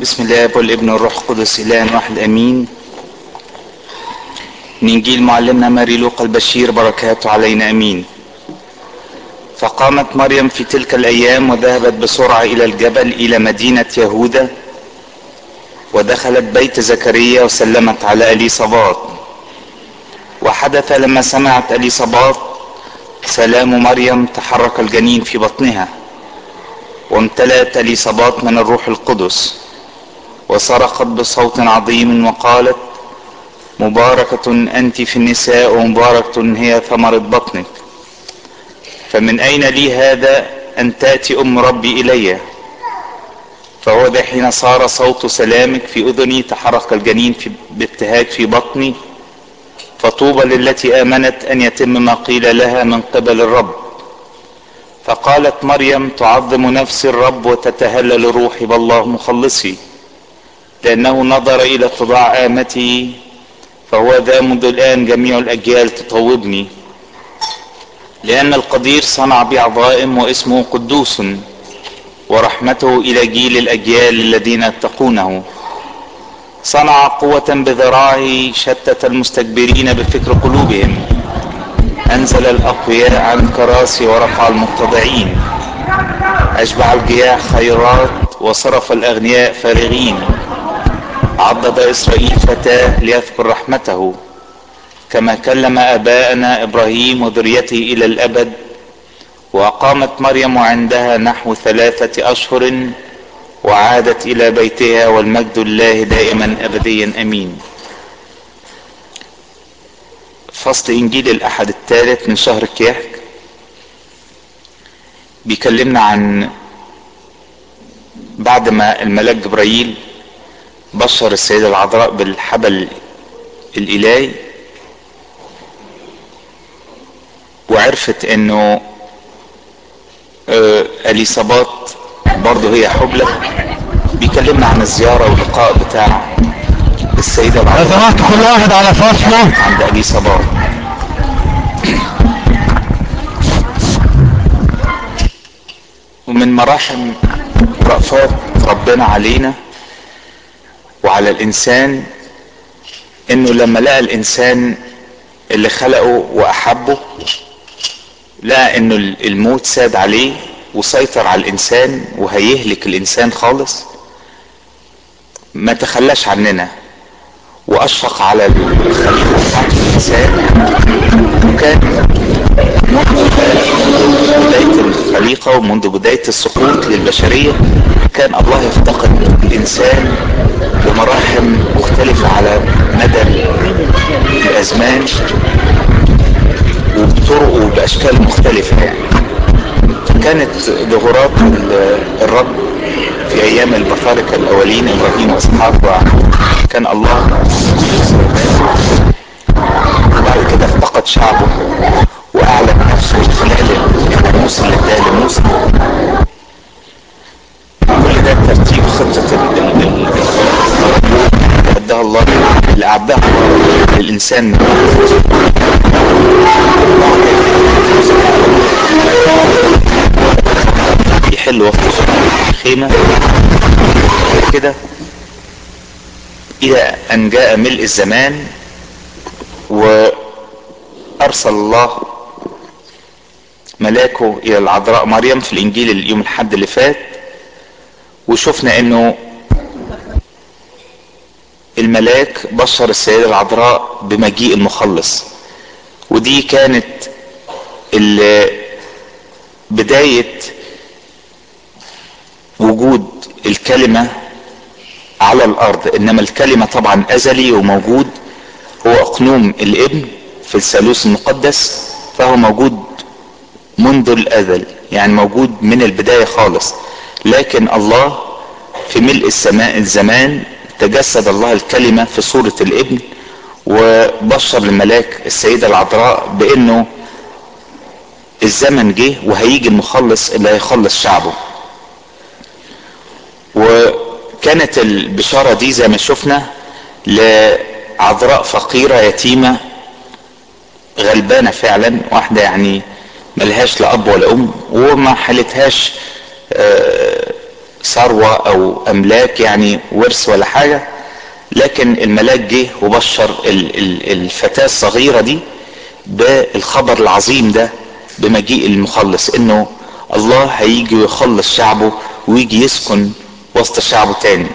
بسم الله والابن والروح القدس اله واحد امين من انجيل معلمنا ماري لوقا البشير بركاته علينا امين فقامت مريم في تلك الايام وذهبت بسرعه الى الجبل الى مدينه يهوذا ودخلت بيت زكريا وسلمت على اليصابات وحدث لما سمعت اليصابات سلام مريم تحرك الجنين في بطنها وامتلأت اليصابات من الروح القدس وصرخت بصوت عظيم وقالت مباركة أنت في النساء ومباركة هي ثمرة بطنك فمن أين لي هذا أن تأتي أم ربي إلي فهو ده حين صار صوت سلامك في أذني تحرك الجنين في بابتهاج في بطني فطوبى للتي آمنت أن يتم ما قيل لها من قبل الرب فقالت مريم تعظم نفسي الرب وتتهلل روحي بالله مخلصي لأنه نظر إلى اتضاع آمتي فهو ذا منذ الآن جميع الأجيال تطوبني لأن القدير صنع بي عظائم واسمه قدوس ورحمته إلى جيل الأجيال الذين يتقونه صنع قوة بذراعه شتت المستكبرين بفكر قلوبهم أنزل الأقوياء عن كراسي ورفع المتضعين أشبع الجياع خيرات وصرف الأغنياء فارغين عضد إسرائيل فتاه ليذكر رحمته كما كلم آباءنا إبراهيم وذريته إلى الأبد وأقامت مريم عندها نحو ثلاثة أشهر وعادت إلى بيتها والمجد الله دائما أبديا أمين فصل إنجيل الأحد الثالث من شهر كياك بيكلمنا عن بعد ما الملاك جبرائيل بشر السيدة العذراء بالحبل الإلهي وعرفت انه آه اليصابات برضه هي حبلى بيكلمنا عن الزيارة واللقاء بتاع السيدة لو العذراء سمحت كل واحد على فصله عند اليصابات ومن مراحم رأفات ربنا علينا وعلى الانسان انه لما لقى الانسان اللي خلقه واحبه لقى انه الموت ساد عليه وسيطر على الانسان وهيهلك الانسان خالص ما تخلاش عننا واشفق على الخليقه بتاعت الانسان وكان منذ بدايه الخليقه ومنذ بدايه السقوط للبشريه كان الله يفتقد الانسان بمراحم مختلفه على مدى الازمان وبطرق وباشكال مختلفه يعني كانت ظهورات الرب في ايام البطاركه الاولين ابراهيم واسحاق ويعقوب كان الله وبعد كده افتقد شعبه واعلن نفسه من خلال الناموس اللي اداه لموسى كل ده ترتيب خطه ال- ال- ال- اللي اداها الله اللي اعدها الله للانسان من يحل وسط الخيمة كده إلى أن جاء ملء الزمان وأرسل الله ملاكه إلى العذراء مريم في الإنجيل اليوم الحد اللي فات وشفنا إنه الملاك بشر السيدة العذراء بمجيء المخلص ودي كانت ال- بداية وجود الكلمة على الأرض إنما الكلمة طبعا أزلي وموجود هو أقنوم الابن في الثالوث المقدس فهو موجود منذ الأزل يعني موجود من البداية خالص لكن الله في ملء السماء الزمان تجسد الله الكلمة في صورة الابن وبشر الملاك السيدة العذراء بأنه الزمن جه وهيجي المخلص اللي هيخلص شعبه وكانت البشارة دي زي ما شفنا لعذراء فقيرة يتيمة غلبانة فعلا واحدة يعني ملهاش لا أب ولا أم وما حالتهاش آه، ثروة او املاك يعني ورث ولا حاجة لكن الملاك جه وبشر الفتاة الصغيرة دي بالخبر العظيم ده بمجيء المخلص انه الله هيجي ويخلص شعبه ويجي يسكن وسط شعبه تاني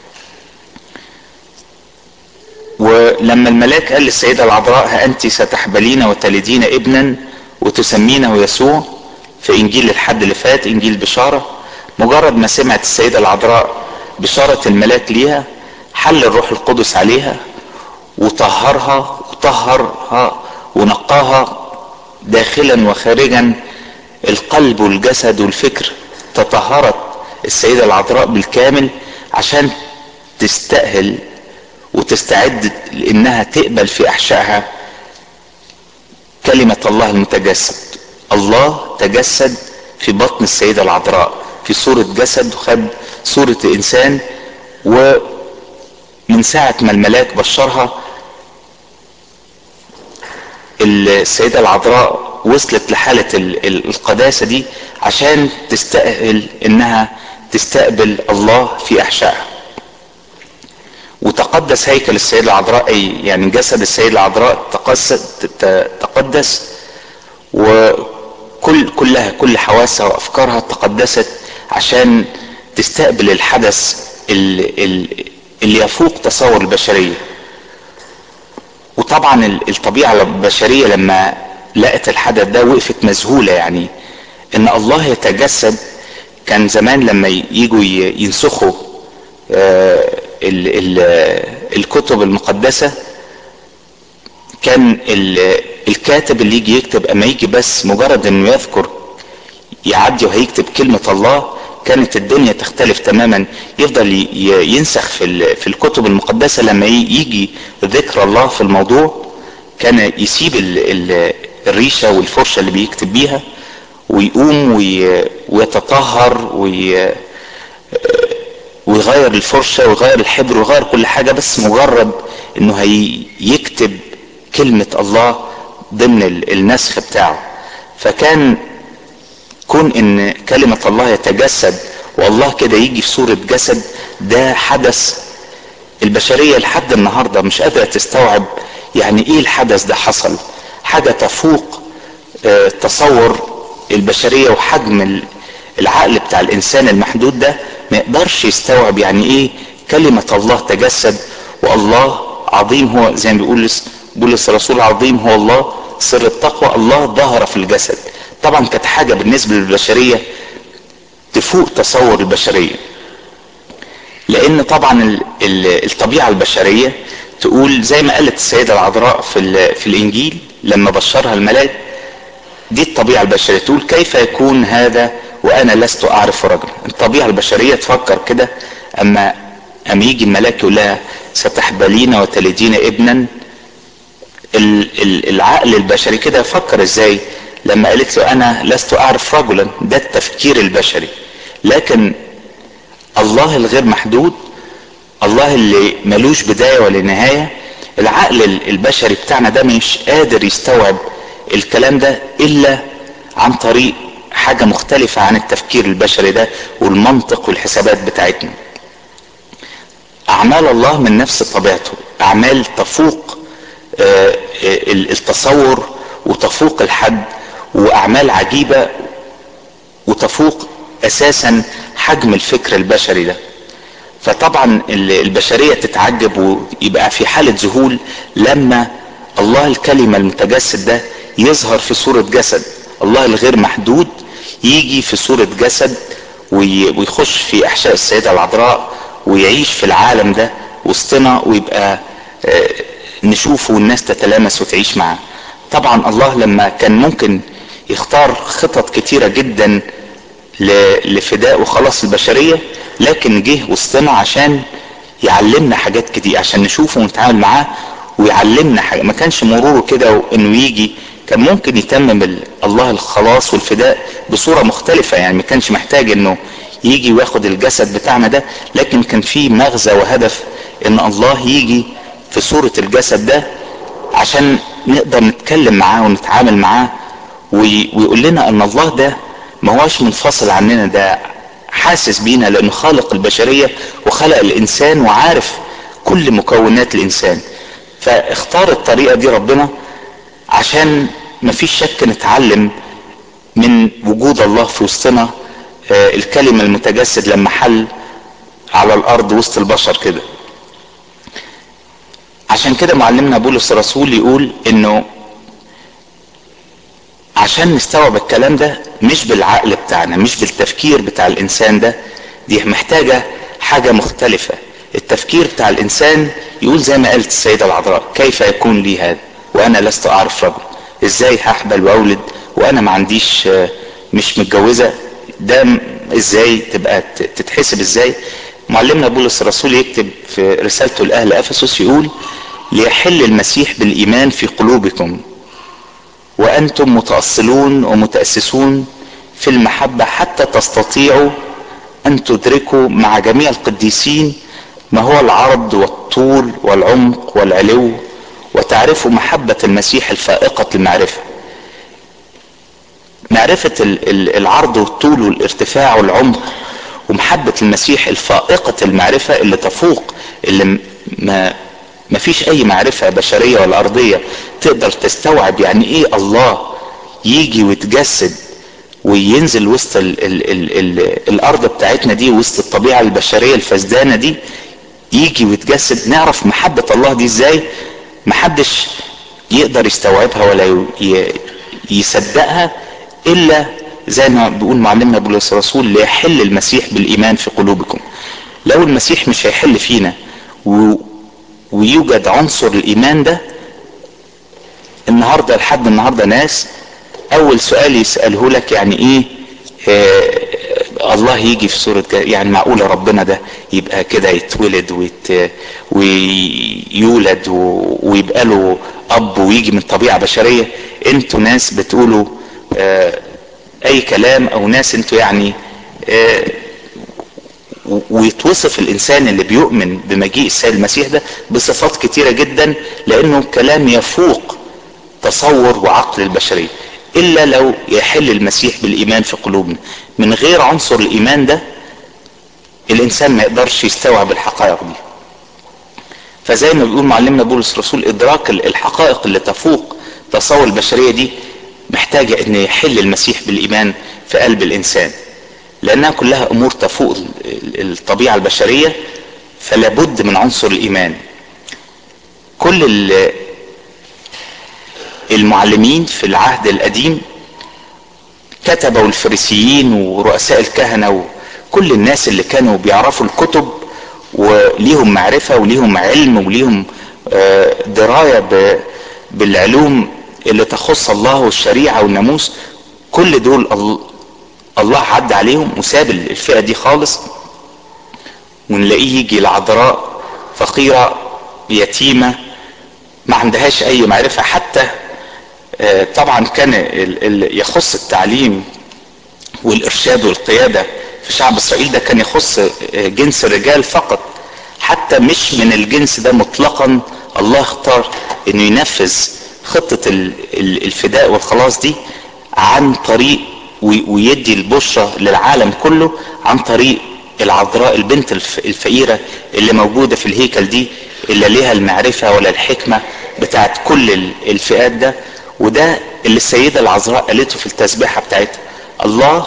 ولما الملاك قال للسيدة العذراء ها أنت ستحبلين وتلدين ابنا وتسمينه يسوع في إنجيل الحد اللي فات إنجيل بشارة مجرد ما سمعت السيدة العذراء بشارة الملاك ليها حل الروح القدس عليها وطهرها وطهرها ونقاها داخلا وخارجا القلب والجسد والفكر تطهرت السيدة العذراء بالكامل عشان تستأهل وتستعد لانها تقبل في احشائها كلمة الله المتجسد الله تجسد في بطن السيدة العذراء في صورة جسد وخد صورة انسان ومن ساعة ما الملاك بشرها السيدة العذراء وصلت لحالة القداسة دي عشان تستأهل انها تستقبل الله في احشائها وتقدس هيكل السيدة العذراء اي يعني جسد السيدة العذراء تقدس وكل كلها كل حواسها وافكارها تقدست عشان تستقبل الحدث اللي, اللي يفوق تصور البشرية وطبعا الطبيعة البشرية لما لقت الحدث ده وقفت مذهولة يعني ان الله يتجسد كان زمان لما يجوا ينسخوا ال ال الكتب المقدسة كان الكاتب اللي يجي يكتب اما يجي بس مجرد انه يذكر يعدي وهيكتب كلمة الله كانت الدنيا تختلف تماما يفضل ينسخ في في الكتب المقدسة لما يجي ذكر الله في الموضوع كان يسيب الريشة والفرشة اللي بيكتب بيها ويقوم ويتطهر وي ويغير الفرشة ويغير الحبر ويغير كل حاجة بس مجرد انه هيكتب كلمة الله ضمن النسخ بتاعه فكان كون ان كلمة الله يتجسد والله كده يجي في صورة جسد ده حدث البشرية لحد النهاردة مش قادرة تستوعب يعني ايه الحدث ده حصل حاجة تفوق اه تصور البشرية وحجم العقل بتاع الانسان المحدود ده ما يقدرش يستوعب يعني ايه كلمة الله تجسد والله عظيم هو زي ما بيقول بولس الرسول عظيم هو الله سر التقوى الله ظهر في الجسد طبعا كانت حاجة بالنسبة للبشرية تفوق تصور البشرية لان طبعا الطبيعة البشرية تقول زي ما قالت السيدة العذراء في, في الانجيل لما بشرها الملاك دي الطبيعة البشرية تقول كيف يكون هذا وانا لست اعرف رجلا الطبيعة البشرية تفكر كده اما اما يجي الملاك يقول لها ستحبلين وتلدين ابنا العقل البشري كده يفكر ازاي لما قالت له انا لست اعرف رجلا ده التفكير البشري لكن الله الغير محدود الله اللي ملوش بداية ولا نهاية العقل البشري بتاعنا ده مش قادر يستوعب الكلام ده الا عن طريق حاجة مختلفة عن التفكير البشري ده والمنطق والحسابات بتاعتنا اعمال الله من نفس طبيعته اعمال تفوق التصور وتفوق الحد واعمال عجيبة وتفوق اساسا حجم الفكر البشري ده فطبعا البشرية تتعجب ويبقى في حالة ذهول لما الله الكلمة المتجسد ده يظهر في صورة جسد الله الغير محدود يجي في صورة جسد ويخش في احشاء السيدة العذراء ويعيش في العالم ده وسطنا ويبقى نشوفه والناس تتلامس وتعيش معاه طبعا الله لما كان ممكن يختار خطط كتيرة جدا لفداء وخلاص البشرية لكن جه وسطنا عشان يعلمنا حاجات كتير عشان نشوفه ونتعامل معاه ويعلمنا حاجة ما كانش مروره كده انه يجي كان ممكن يتمم الله الخلاص والفداء بصورة مختلفة يعني ما كانش محتاج انه يجي وياخد الجسد بتاعنا ده لكن كان في مغزى وهدف ان الله يجي في صورة الجسد ده عشان نقدر نتكلم معاه ونتعامل معاه ويقول لنا ان الله ده ما هوش منفصل عننا ده حاسس بينا لانه خالق البشرية وخلق الانسان وعارف كل مكونات الانسان فاختار الطريقة دي ربنا عشان مفيش شك نتعلم من وجود الله في وسطنا آه الكلمة المتجسد لما حل على الارض وسط البشر كده عشان كده معلمنا بولس الرسول يقول انه عشان نستوعب الكلام ده مش بالعقل بتاعنا مش بالتفكير بتاع الانسان ده دي محتاجة حاجة مختلفة التفكير بتاع الانسان يقول زي ما قالت السيدة العذراء كيف يكون لي هذا وانا لست اعرف رجل ازاي هحبل واولد وانا ما عنديش مش متجوزة ده ازاي تبقى تتحسب ازاي معلمنا بولس الرسول يكتب في رسالته لاهل افسس يقول ليحل المسيح بالايمان في قلوبكم وانتم متاصلون ومتاسسون في المحبه حتى تستطيعوا ان تدركوا مع جميع القديسين ما هو العرض والطول والعمق والعلو وتعرفوا محبه المسيح الفائقه المعرفه معرفه العرض والطول والارتفاع والعمق ومحبه المسيح الفائقه المعرفه اللي تفوق اللي ما ما فيش اي معرفة بشرية ولا ارضية تقدر تستوعب يعني ايه الله يجي ويتجسد وينزل وسط ال ال ال ال الارض بتاعتنا دي وسط الطبيعة البشرية الفسدانة دي يجي ويتجسد نعرف محبة الله دي ازاي محدش يقدر يستوعبها ولا يصدقها الا زي ما بيقول معلمنا بولس الرسول ليحل المسيح بالايمان في قلوبكم لو المسيح مش هيحل فينا و ويوجد عنصر الايمان ده النهارده لحد النهارده ناس اول سؤال يساله لك يعني ايه آه الله يجي في صورة يعني معقولة ربنا ده يبقى كده يتولد ويت ويولد ويبقى له اب ويجي من طبيعة بشرية انتوا ناس بتقولوا آه اي كلام او ناس انتوا يعني آه ويتوصف الانسان اللي بيؤمن بمجيء السيد المسيح ده بصفات كتيره جدا لانه كلام يفوق تصور وعقل البشريه الا لو يحل المسيح بالايمان في قلوبنا من غير عنصر الايمان ده الانسان ما يقدرش يستوعب الحقائق دي فزي ما بيقول معلمنا بولس الرسول ادراك الحقائق اللي تفوق تصور البشريه دي محتاجه ان يحل المسيح بالايمان في قلب الانسان لانها كلها امور تفوق الطبيعه البشريه فلا بد من عنصر الايمان كل المعلمين في العهد القديم كتبوا الفريسيين ورؤساء الكهنه وكل الناس اللي كانوا بيعرفوا الكتب وليهم معرفه وليهم علم وليهم درايه بالعلوم اللي تخص الله والشريعه والناموس كل دول الله عدى عليهم وساب الفئه دي خالص ونلاقيه يجي العذراء فقيره يتيمه ما عندهاش اي معرفه حتى طبعا كان يخص التعليم والارشاد والقياده في شعب اسرائيل ده كان يخص جنس الرجال فقط حتى مش من الجنس ده مطلقا الله اختار انه ينفذ خطه الفداء والخلاص دي عن طريق ويدي البشرة للعالم كله عن طريق العذراء البنت الفقيرة اللي موجودة في الهيكل دي اللي ليها المعرفة ولا الحكمة بتاعت كل الفئات ده وده اللي السيدة العذراء قالته في التسبيحة بتاعتها الله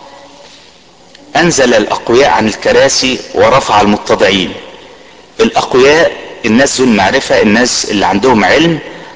أنزل الأقوياء عن الكراسي ورفع المتضعين الأقوياء الناس ذو المعرفة الناس اللي عندهم علم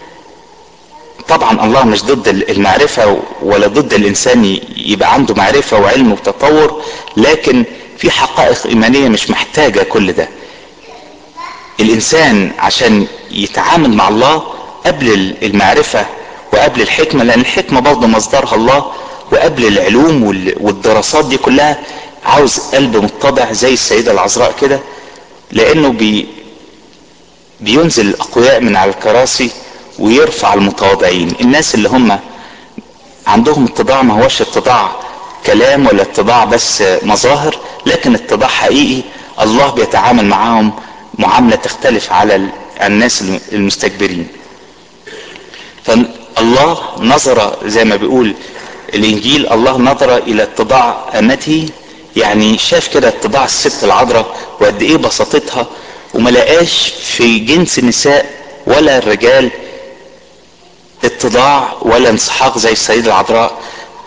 طبعا الله مش ضد المعرفة ولا ضد الإنسان يبقى عنده معرفة وعلم وتطور لكن في حقائق إيمانية مش محتاجة كل ده الإنسان عشان يتعامل مع الله قبل المعرفة وقبل الحكمة لأن الحكمة برضه مصدرها الله وقبل العلوم والدراسات دي كلها عاوز قلب متضع زي السيدة العذراء كده لأنه بي بينزل الأقوياء من على الكراسي ويرفع المتواضعين الناس اللي هم عندهم اتضاع ما هوش اتضاع كلام ولا اتضاع بس مظاهر لكن اتضاع حقيقي الله بيتعامل معاهم معاملة تختلف على الناس المستكبرين فالله نظر زي ما بيقول الانجيل الله نظر الى اتضاع امته يعني شاف كده اتضاع الست العذراء وقد ايه بساطتها وما لقاش في جنس النساء ولا الرجال اتضاع ولا انسحاق زي السيدة العذراء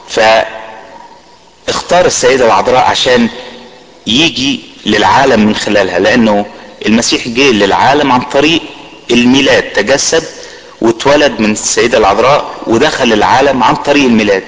فاختار السيدة العذراء عشان يجي للعالم من خلالها لانه المسيح جه للعالم عن طريق الميلاد تجسد واتولد من السيدة العذراء ودخل العالم عن طريق الميلاد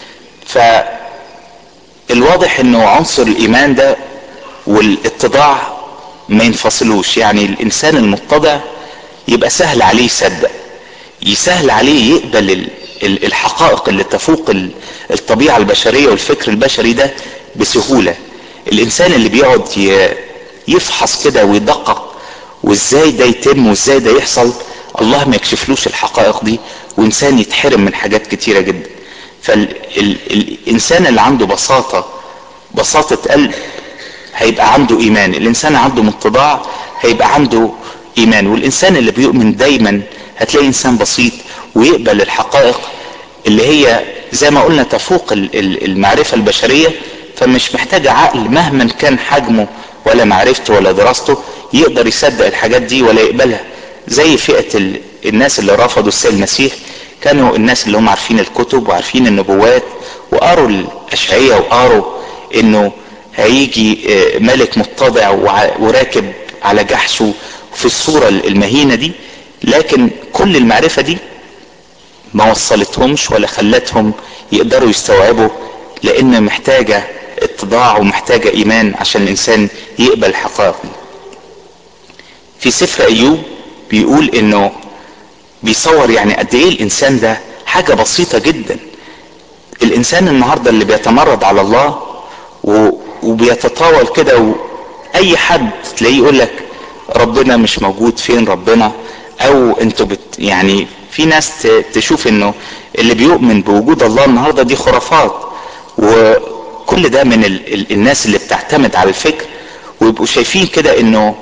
فالواضح انه عنصر الايمان ده والاتضاع ما ينفصلوش يعني الانسان المتضع يبقى سهل عليه يصدق يسهل عليه يقبل الحقائق اللي تفوق الطبيعة البشرية والفكر البشري ده بسهولة الانسان اللي بيقعد يفحص كده ويدقق وازاي ده يتم وازاي ده يحصل الله ما يكشفلوش الحقائق دي وانسان يتحرم من حاجات كتيرة جدا فالانسان اللي عنده بساطة بساطة قلب هيبقى عنده ايمان الانسان عنده متضاع هيبقى عنده ايمان والانسان اللي بيؤمن دايما هتلاقي انسان بسيط ويقبل الحقائق اللي هي زي ما قلنا تفوق المعرفة البشرية فمش محتاج عقل مهما كان حجمه ولا معرفته ولا دراسته يقدر يصدق الحاجات دي ولا يقبلها زي فئة الناس اللي رفضوا السيد المسيح كانوا الناس اللي هم عارفين الكتب وعارفين النبوات وقروا الأشعية وقروا انه هيجي ملك متضع وراكب على جحشه في الصورة المهينة دي لكن كل المعرفة دي ما وصلتهمش ولا خلتهم يقدروا يستوعبوا لان محتاجة اتضاع ومحتاجة ايمان عشان الانسان يقبل الحقائق دي في سفر ايوب بيقول انه بيصور يعني قد ايه الانسان ده حاجة بسيطة جدا الانسان النهاردة اللي بيتمرد على الله وبيتطاول كده واي حد تلاقيه يقول لك ربنا مش موجود فين ربنا او انتوا بت يعني في ناس تشوف انه اللي بيؤمن بوجود الله النهارده دي خرافات وكل ده من ال ال الناس اللي بتعتمد على الفكر ويبقوا شايفين كده انه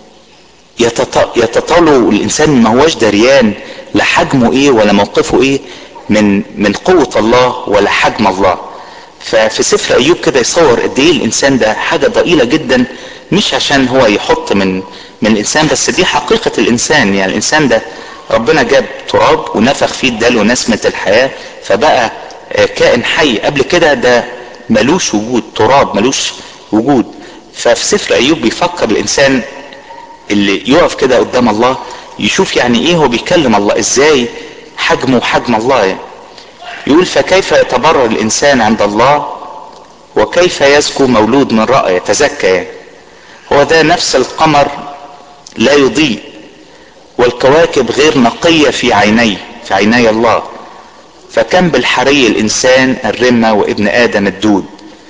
يتطالوا الانسان ما هوش دريان لا حجمه ايه ولا موقفه ايه من من قوة الله ولا حجم الله ففي سفر ايوب كده يصور قد ايه الانسان ده حاجة ضئيلة جدا مش عشان هو يحط من من الانسان بس دي حقيقة الانسان يعني الانسان ده ربنا جاب تراب ونفخ فيه اداله نسمة الحياة فبقى كائن حي قبل كده ده ملوش وجود تراب ملوش وجود ففي سفر ايوب بيفكر الانسان اللي يقف كده قدام الله يشوف يعني ايه هو بيكلم الله ازاي حجمه وحجم الله يعني. يقول فكيف يتبرر الانسان عند الله وكيف يزكو مولود من رأى يتزكى يعني هو ده نفس القمر لا يضيء والكواكب غير نقية في عيني في عيني الله فكم بالحري الانسان الرمة وابن ادم الدود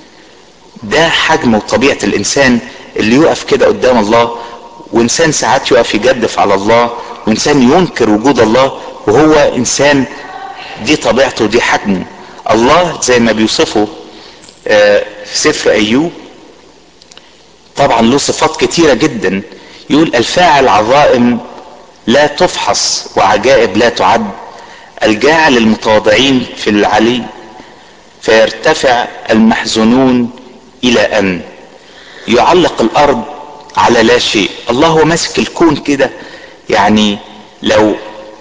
ده حجم وطبيعة الانسان اللي يقف كده قدام الله وانسان ساعات يقف يجدف على الله وانسان ينكر وجود الله وهو انسان دي طبيعته ودي حجمه الله زي ما بيوصفه في سفر ايوب طبعا له صفات كتيرة جدا يقول الفاعل عظائم لا تفحص وعجائب لا تعد الجاعل المتواضعين في العلي فيرتفع المحزونون الى ان يعلق الارض على لا شيء الله هو ماسك الكون كده يعني لو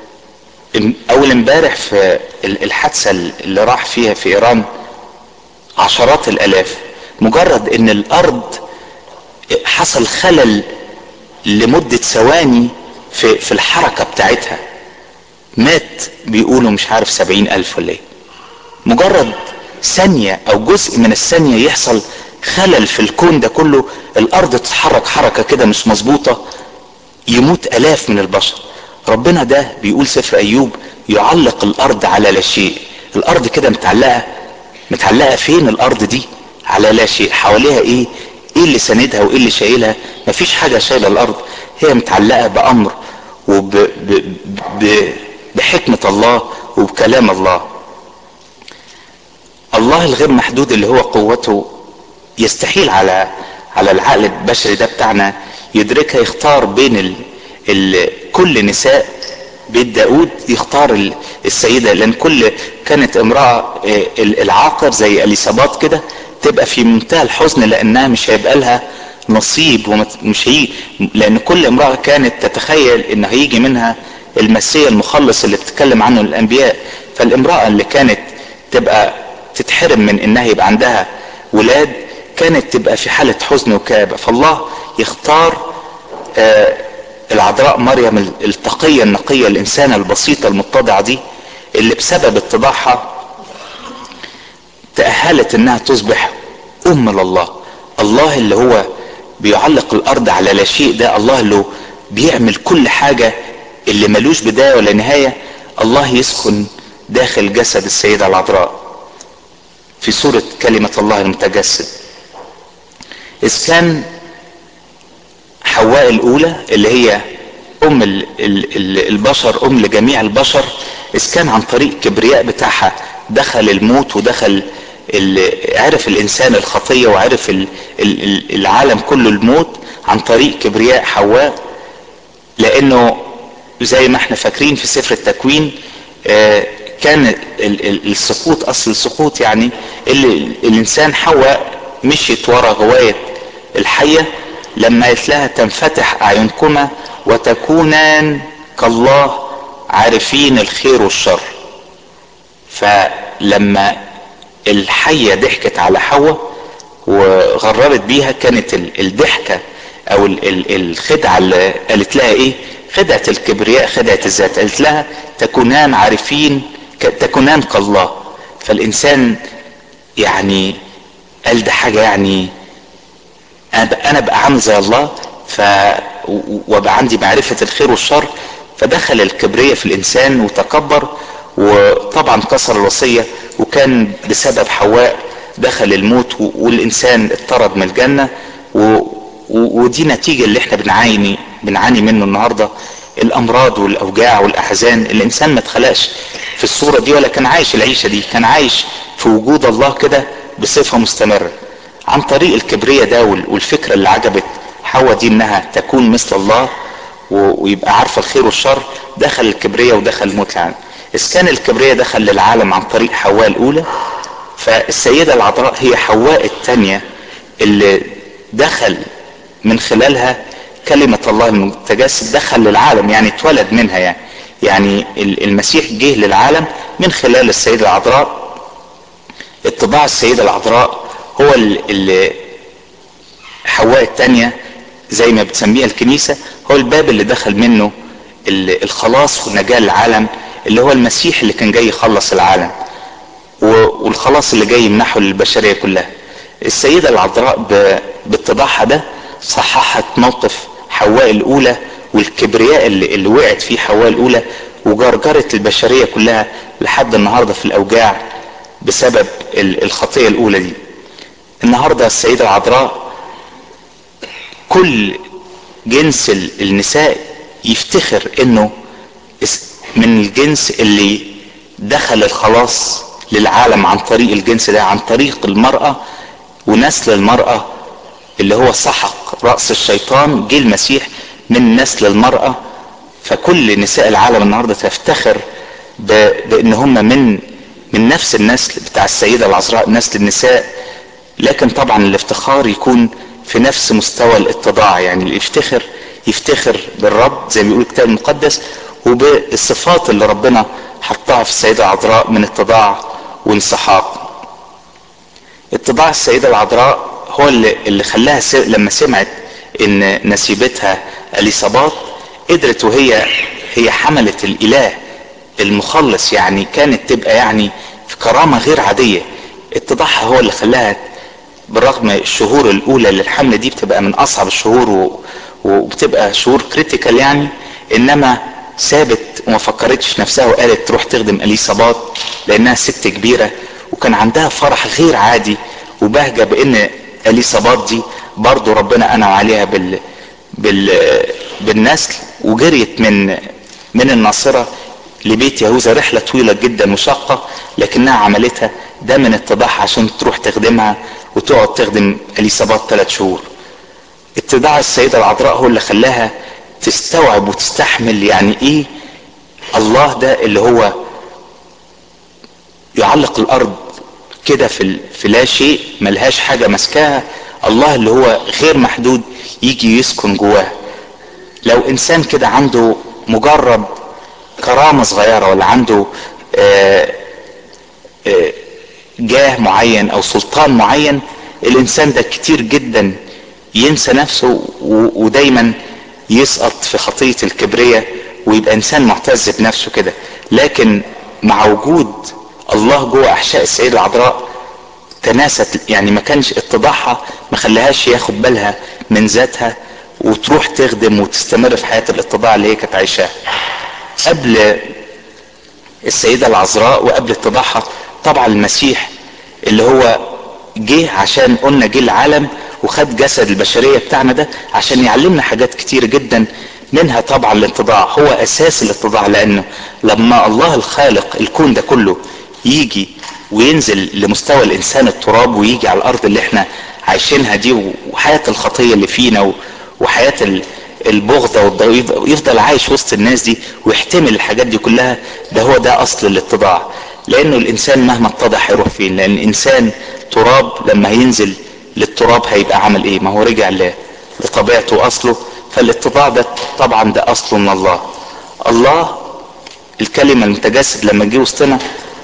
اول امبارح في الحادثه اللي راح فيها في ايران عشرات الالاف مجرد ان الارض حصل خلل لمدة ثواني في, في الحركة بتاعتها مات بيقولوا مش عارف سبعين الف ولا ايه مجرد ثانية او جزء من الثانية يحصل خلل في الكون ده كله الارض تتحرك حركة كده مش مظبوطة يموت الاف من البشر ربنا ده بيقول سفر ايوب يعلق الارض على لا شيء الارض كده متعلقة متعلقة فين الارض دي على لا شيء حواليها ايه ايه اللي ساندها وايه اللي شايلها مفيش حاجة شايلة الارض هي متعلقة بامر وبحكمة الله وبكلام الله الله الغير محدود اللي هو قوته يستحيل على على العقل البشري ده بتاعنا يدركها يختار بين ال ال كل نساء بيت داود يختار السيدة لان كل كانت امرأة العاقر زي اليسابات كده تبقى في منتهى الحزن لانها مش هيبقى لها نصيب ومش هي لان كل امرأة كانت تتخيل ان هيجي منها المسيح المخلص اللي بتتكلم عنه الانبياء فالامرأة اللي كانت تبقى تتحرم من انها يبقى عندها ولاد كانت تبقى في حالة حزن وكآبة فالله يختار آه العذراء مريم التقية النقية الإنسانة البسيطة المتضعة دي اللي بسبب اتضاعها تأهلت إنها تصبح أم لله الله اللي هو بيعلق الأرض على لا شيء ده الله اللي بيعمل كل حاجة اللي ملوش بداية ولا نهاية الله يسكن داخل جسد السيدة العذراء في صورة كلمة الله المتجسد إذ كان حواء الأولى اللي هي أم ال ال ال البشر أم لجميع البشر إذ كان عن طريق الكبرياء بتاعها دخل الموت ودخل عرف الإنسان الخطية وعرف ال ال العالم كله الموت عن طريق كبرياء حواء لأنه زي ما احنا فاكرين في سفر التكوين آه كان السقوط أصل السقوط يعني اللي الإنسان حواء مشيت ورا غواية الحية لما قالت لها تنفتح اعينكما وتكونان كالله عارفين الخير والشر فلما الحية ضحكت على حواء وغررت بيها كانت الضحكة او الخدعة اللي قالت لها ايه خدعة الكبرياء خدعة الذات قالت لها تكونان عارفين تكونان كالله فالانسان يعني قال ده حاجة يعني انا ابقى عامل زي الله ف وابقى عندي معرفة الخير والشر فدخل الكبرية في الانسان وتكبر وطبعا كسر الوصية وكان بسبب حواء دخل الموت والانسان اطرد من الجنة و... ودي نتيجة اللي احنا بنعاني بنعاني منه النهاردة الامراض والاوجاع والاحزان الانسان ما اتخلقش في الصورة دي ولا كان عايش العيشة دي كان عايش في وجود الله كده بصفة مستمرة عن طريق الكبرية ده والفكرة اللي عجبت حواء دي انها تكون مثل الله ويبقى عارفة الخير والشر دخل الكبرية ودخل الموت العالم إذ كان الكبرية دخل للعالم عن طريق حواء الأولى فالسيدة العذراء هي حواء الثانية اللي دخل من خلالها كلمة الله المتجسد دخل للعالم يعني اتولد منها يعني يعني المسيح جه للعالم من خلال السيدة العذراء اتباع السيدة العذراء هو اللي حواء الثانية زي ما بتسميها الكنيسة هو الباب اللي دخل منه الخلاص والنجاة للعالم اللي هو المسيح اللي كان جاي يخلص العالم والخلاص اللي جاي يمنحه للبشرية كلها السيدة العذراء باتضاعها ده صححت موقف حواء الأولى والكبرياء اللي, اللي وقعت فيه حواء الأولى وجرجرت البشرية كلها لحد النهاردة في الأوجاع بسبب الخطية الأولى دي النهاردة السيدة العذراء كل جنس النساء يفتخر انه من الجنس اللي دخل الخلاص للعالم عن طريق الجنس ده عن طريق المرأة ونسل المرأة اللي هو سحق رأس الشيطان جه المسيح من نسل المرأة فكل نساء العالم النهاردة تفتخر بان هم من من نفس النسل بتاع السيدة العذراء نسل النساء لكن طبعا الافتخار يكون في نفس مستوى الاتضاع يعني اللي يفتخر يفتخر بالرب زي ما بيقول الكتاب المقدس وبالصفات اللي ربنا حطها في السيدة العذراء من اتضاع وانسحاق اتضاع السيدة العذراء هو اللي, اللي خلاها لما سمعت ان نسيبتها اليصابات قدرت وهي هي حملت الاله المخلص يعني كانت تبقى يعني في كرامة غير عادية اتضاعها هو اللي خلاها بالرغم الشهور الاولى للحمل دي بتبقى من اصعب الشهور وبتبقى شهور كريتيكال يعني انما سابت وما فكرتش نفسها وقالت تروح تخدم اليصابات لانها ست كبيرة وكان عندها فرح غير عادي وبهجة بان اليصابات دي برضو ربنا انعم عليها بال بال بالنسل وجريت من من الناصرة لبيت يهوذا رحلة طويلة جدا مشقة لكنها عملتها ده من اتضاعها عشان تروح تخدمها وتقعد تخدم اليصابات ثلاث شهور اتضاع السيدة العذراء هو اللي خلاها تستوعب وتستحمل يعني ايه الله ده اللي هو يعلق الارض كده في في لا شيء ملهاش حاجه ماسكاها الله اللي هو غير محدود يجي يسكن جواه لو انسان كده عنده مجرد كرامه صغيره ولا عنده آآ آآ جاه معين او سلطان معين الانسان ده كتير جدا ينسى نفسه ودايما يسقط في خطيه الكبرياء ويبقى انسان معتز بنفسه كده لكن مع وجود الله جوه احشاء السيده العذراء تناست يعني ما كانش اتضاعها ما خلاهاش ياخد بالها من ذاتها وتروح تخدم وتستمر في حياه الاتضاع اللي هي كانت عايشاها قبل السيده العذراء وقبل اتضاعها طبعا المسيح اللي هو جه عشان قلنا جه العالم وخد جسد البشريه بتاعنا ده عشان يعلمنا حاجات كتير جدا منها طبعا الاتضاع هو اساس الاتضاع لانه لما الله الخالق الكون ده كله يجي وينزل لمستوى الانسان التراب ويجي على الارض اللي احنا عايشينها دي وحياه الخطيه اللي فينا وحياه البغضه ويفضل عايش وسط الناس دي ويحتمل الحاجات دي كلها ده هو ده اصل الاتضاع لانه الانسان مهما اتضع هيروح فين لان الانسان تراب لما هينزل للتراب هيبقى عمل ايه ما هو رجع لطبيعته واصله فالاتضاع ده طبعا ده اصله من الله الله الكلمة المتجسد لما جه وسطنا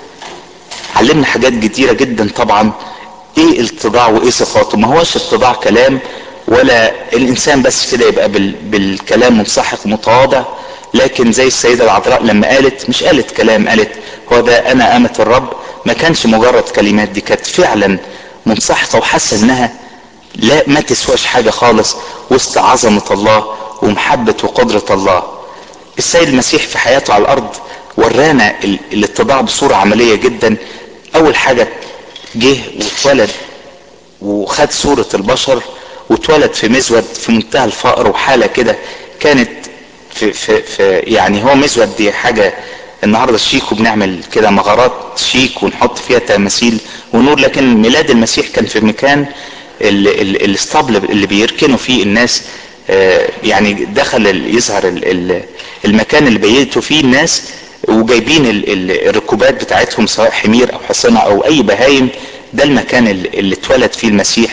علمنا حاجات كتيرة جدا طبعا ايه الاتضاع وايه صفاته ما هوش اتضاع كلام ولا الانسان بس كده يبقى بال بالكلام منسحق ومتواضع لكن زي السيدة العذراء لما قالت مش قالت كلام قالت هو ده انا امة الرب ما كانش مجرد كلمات دي كانت فعلا منسحقة وحاسة انها لا ما تسواش حاجة خالص وسط عظمة الله ومحبة وقدرة الله السيد المسيح في حياته على الارض ورانا الاتضاع بصورة عملية جدا اول حاجة جه واتولد وخد صورة البشر واتولد في مزود في منتهى الفقر وحالة كده كانت في, في, في يعني هو مزود دي حاجة النهارده شيك وبنعمل كده مغارات شيك ونحط فيها تماثيل ونور لكن ميلاد المسيح كان في مكان الاسطبل اللي بيركنوا فيه الناس يعني دخل يظهر المكان اللي بيتوا فيه الناس وجايبين الركوبات بتاعتهم سواء حمير او حصنة او اي بهايم ده المكان اللي اتولد فيه المسيح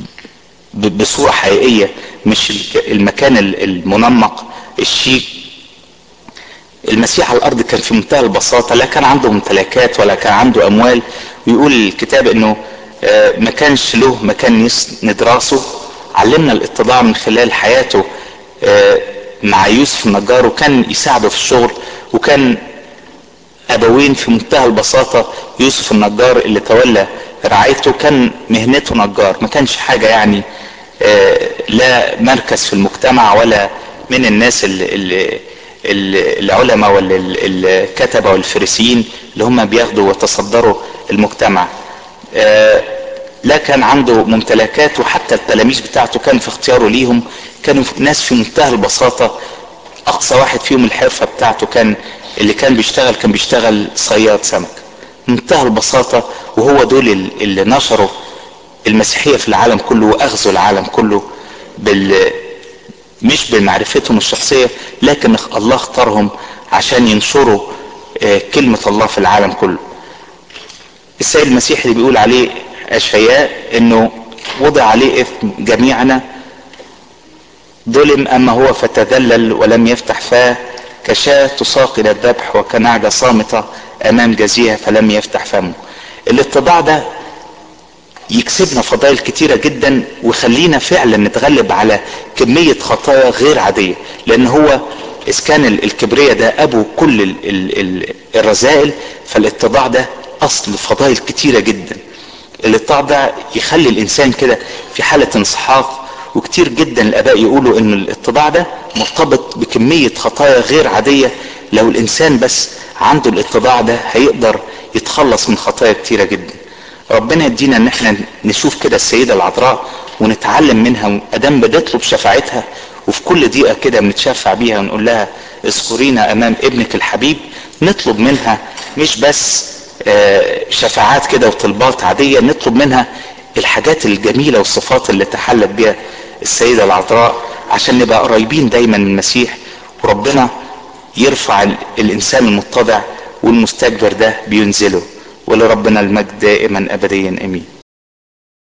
بصورة حقيقية مش المكان المنمق الشيك المسيح على الارض كان في منتهى البساطة لا كان عنده ممتلكات ولا كان عنده اموال ويقول الكتاب انه ما كانش له مكان يسند راسه علمنا الاتضاع من خلال حياته مع يوسف النجار وكان يساعده في الشغل وكان ابوين في منتهى البساطة يوسف النجار اللي تولى رعايته كان مهنته نجار ما كانش حاجة يعني لا مركز في المجتمع ولا من الناس اللي العلماء ولا الكتبة والفريسيين اللي هم بياخدوا ويتصدروا المجتمع لا كان عنده ممتلكات وحتى التلاميذ بتاعته كان في اختياره ليهم كانوا ناس في منتهى البساطة اقصى واحد فيهم الحرفة بتاعته كان اللي كان بيشتغل كان بيشتغل صياد سمك منتهى البساطة وهو دول اللي نشروا المسيحية في العالم كله واخذوا العالم كله بال مش بمعرفتهم الشخصية لكن الله اختارهم عشان ينشروا كلمة الله في العالم كله السيد المسيح اللي بيقول عليه اشعياء انه وضع عليه اثم جميعنا ظلم اما هو فتذلل ولم يفتح فاه كشاة تساق الى الذبح وكنعجة صامتة امام جزيها فلم يفتح فمه الاتضاع ده يكسبنا فضائل كتيرة جدا ويخلينا فعلا نتغلب على كمية خطايا غير عادية لان هو اذا كان الكبرياء ده ابو كل ال ال ال الرذائل فالاتضاع ده اصل فضائل كتيرة جدا الاتضاع ده يخلي الانسان كده في حالة انسحاق وكتير جدا الاباء يقولوا ان الاتضاع ده مرتبط بكمية خطايا غير عادية لو الانسان بس عنده الاتضاع ده هيقدر يتخلص من خطايا كتيرة جدا ربنا يدينا ان احنا نشوف كده السيدة العذراء ونتعلم منها ادام بنطلب شفاعتها وفي كل دقيقة كده بنتشفع بيها ونقول لها اذكرينا امام ابنك الحبيب نطلب منها مش بس شفاعات كده وطلبات عادية نطلب منها الحاجات الجميلة والصفات اللي تحلت بها السيدة العذراء عشان نبقى قريبين دايما من المسيح وربنا يرفع الانسان المتضع والمستكبر ده بينزله ولربنا المجد دائما ابديا امين